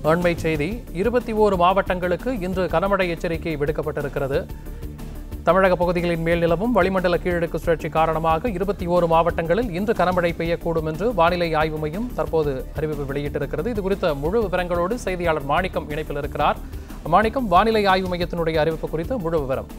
அண்மை செய்தி இருபத்தி ஓரு மாவட்டங்களுக்கு இன்று கனமழை எச்சரிக்கை விடுக்கப்பட்டிருக்கிறது தமிழக பகுதிகளின் மேல் நிலவும் வளிமண்டல கீழடுக்கு சுழற்சி காரணமாக இருபத்தி ஓரு மாவட்டங்களில் இன்று கனமழை பெய்யக்கூடும் என்று வானிலை ஆய்வு மையம் தற்போது அறிவிப்பு வெளியிட்டிருக்கிறது இது குறித்த முழு விவரங்களோடு செய்தியாளர் மாணிக்கம் இணைப்பில் இருக்கிறார் மாணிக்கம் வானிலை ஆய்வு மையத்தினுடைய அறிவிப்பு குறித்த முழு விவரம்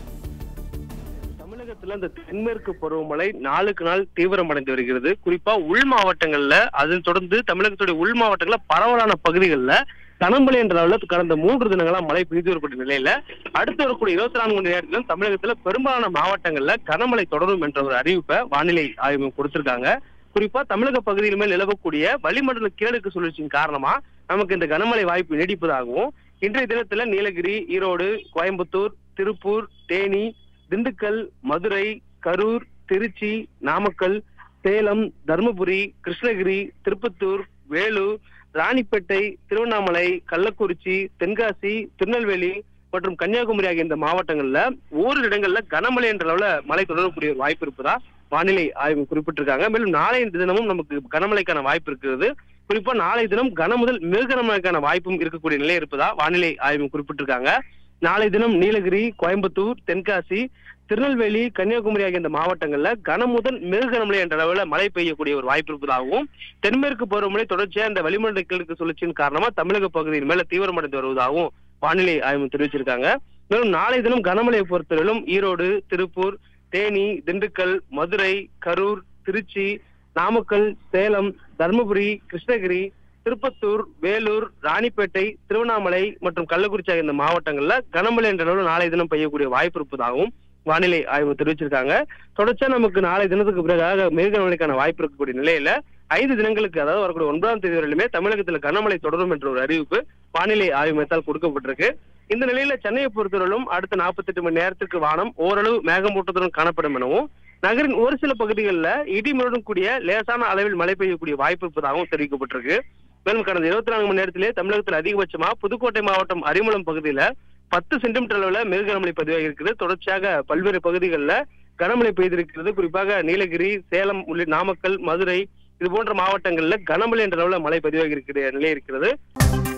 தமிழகத்துல இந்த தென்மேற்கு பருவமழை நாளுக்கு நாள் தீவிரமடைந்து வருகிறது குறிப்பா உள் மாவட்டங்கள்ல அதன் தொடர்ந்து தமிழகத்துடைய உள் மாவட்டங்கள்ல பரவலான பகுதிகளில் கனமழை என்ற அளவுல கடந்த மூன்று தினங்களா மழை பெய்து வரக்கூடிய நிலையில அடுத்து வரக்கூடிய இருபத்தி நான்கு மணி நேரத்திலும் தமிழகத்துல பெரும்பாலான மாவட்டங்கள்ல கனமழை தொடரும் என்ற ஒரு அறிவிப்பை வானிலை ஆய்வு மையம் கொடுத்திருக்காங்க குறிப்பா தமிழக பகுதியில் மேல் நிலவக்கூடிய வளிமண்டல கிழக்கு சுழற்சியின் காரணமா நமக்கு இந்த கனமழை வாய்ப்பு நீடிப்பதாகவும் இன்றைய தினத்துல நீலகிரி ஈரோடு கோயம்புத்தூர் திருப்பூர் தேனி திண்டுக்கல் மதுரை கரூர் திருச்சி நாமக்கல் சேலம் தருமபுரி கிருஷ்ணகிரி திருப்பத்தூர் வேலூர் ராணிப்பேட்டை திருவண்ணாமலை கள்ளக்குறிச்சி தென்காசி திருநெல்வேலி மற்றும் கன்னியாகுமரி ஆகிய இந்த மாவட்டங்கள்ல ஓரிரு இடங்கள்ல கனமழை என்ற அளவுல மழை தொடரக்கூடிய ஒரு வாய்ப்பு இருப்பதா வானிலை ஆய்வு குறிப்பிட்டிருக்காங்க மேலும் நாளைய தினமும் நமக்கு கனமழைக்கான வாய்ப்பு இருக்கிறது குறிப்பா நாளை தினம் கன முதல் மிக கனமழைக்கான வாய்ப்பும் இருக்கக்கூடிய நிலை இருப்பதா வானிலை ஆய்வு குறிப்பிட்டிருக்காங்க நாளை தினம் நீலகிரி கோயம்புத்தூர் தென்காசி திருநெல்வேலி கன்னியாகுமரி ஆகிய இந்த மாவட்டங்கள்ல கனம் முதல் மிக கனமழை என்ற அளவுல மழை பெய்யக்கூடிய ஒரு வாய்ப்பு இருப்பதாகவும் தென்மேற்கு பருவமழை தொடர்ச்சியா இந்த வளிமண்டல கிழக்கு சுழற்சியின் காரணமா தமிழக பகுதியின் மேல தீவிரமடைந்து வருவதாகவும் வானிலை ஆய்வு தெரிவிச்சிருக்காங்க மேலும் நாளை தினம் கனமழையை பொறுத்தவரையிலும் ஈரோடு திருப்பூர் தேனி திண்டுக்கல் மதுரை கரூர் திருச்சி நாமக்கல் சேலம் தருமபுரி கிருஷ்ணகிரி திருப்பத்தூர் வேலூர் ராணிப்பேட்டை திருவண்ணாமலை மற்றும் கள்ளக்குறிச்சி ஆகிய இந்த மாவட்டங்கள்ல கனமழை என்ற அளவு நாளை தினம் பெய்யக்கூடிய வாய்ப்பு இருப்பதாகவும் வானிலை ஆய்வு தெரிவிச்சிருக்காங்க தொடர்ச்சியா நமக்கு நாளை தினத்துக்கு பிறகாக மிக கனமழைக்கான வாய்ப்பு இருக்கக்கூடிய நிலையில ஐந்து தினங்களுக்கு அதாவது வரக்கூடிய ஒன்பதாம் தேதி வரையிலுமே தமிழகத்துல கனமழை தொடரும் என்ற ஒரு அறிவிப்பு வானிலை ஆய்வு மையத்தால் கொடுக்கப்பட்டிருக்கு இந்த நிலையில சென்னையை பொறுத்தவரையிலும் அடுத்த 48 மணி நேரத்திற்கு வானம் ஓரளவு மேகமூட்டத்துடன் காணப்படும் எனவும் நகரின் ஒரு சில பகுதிகளில் இடிமுடன் கூடிய லேசான அளவில் மழை பெய்யக்கூடிய வாய்ப்பு இருப்பதாகவும் தெரிவிக்கப்பட்டிருக்கு மேலும் கடந்த இருபத்தி நான்கு மணி நேரத்திலே தமிழகத்தில் அதிகபட்சமா புதுக்கோட்டை மாவட்டம் அரிமளம் பகுதியில பத்து சென்டிமீட்டர் அளவுல மிக கனமழை பதிவாகி இருக்குது தொடர்ச்சியாக பல்வேறு பகுதிகளில் கனமழை பெய்திருக்கிறது குறிப்பாக நீலகிரி சேலம் உள்ளிட்ட நாமக்கல் மதுரை இது போன்ற மாவட்டங்கள்ல கனமழை என்ற அளவுல மழை பதிவாகி இருக்கிற நிலை இருக்கிறது